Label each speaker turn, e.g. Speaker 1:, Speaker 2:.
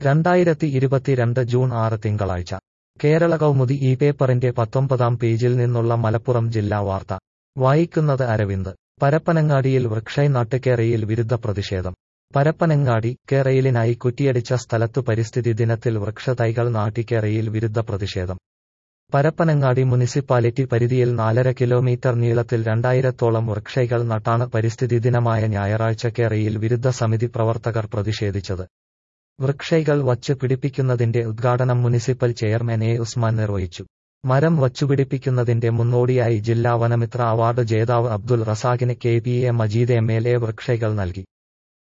Speaker 1: രണ്ടായിരത്തി ഇരുപത്തിരണ്ട് ജൂൺ ആറ് തിങ്കളാഴ്ച കേരള കൗമുദി ഈ പേപ്പറിന്റെ പത്തൊമ്പതാം പേജിൽ നിന്നുള്ള മലപ്പുറം ജില്ലാ വാർത്ത വായിക്കുന്നത് അരവിന്ദ് പരപ്പനങ്ങാടിയിൽ വൃക്ഷൈ നാട്ടുകേരയിൽ വിരുദ്ധ പ്രതിഷേധം പരപ്പനങ്ങാടി കേരയിലിനായി കുറ്റിയടിച്ച സ്ഥലത്തു പരിസ്ഥിതി ദിനത്തിൽ വൃക്ഷതൈകൾ നാട്ടിക്കേരയിൽ വിരുദ്ധ പ്രതിഷേധം പരപ്പനങ്ങാടി മുനിസിപ്പാലിറ്റി പരിധിയിൽ നാലര കിലോമീറ്റർ നീളത്തിൽ രണ്ടായിരത്തോളം വൃക്ഷൈകൾ നട്ടാണ് പരിസ്ഥിതി ദിനമായ ഞായറാഴ്ച കേരയിൽ വിരുദ്ധ സമിതി പ്രവർത്തകർ പ്രതിഷേധിച്ചത് വൃക്ഷൈകൾ വച്ച് പിടിപ്പിക്കുന്നതിന്റെ ഉദ്ഘാടനം മുനിസിപ്പൽ ചെയർമാൻ എ ഉസ്മാൻ നിർവഹിച്ചു മരം വച്ചുപിടിപ്പിക്കുന്നതിന്റെ മുന്നോടിയായി ജില്ലാ വനമിത്ര അവാർഡ് ജേതാവ് അബ്ദുൽ റസാഖിന് K P A Majeed M L A വൃക്ഷൈകൾ നൽകി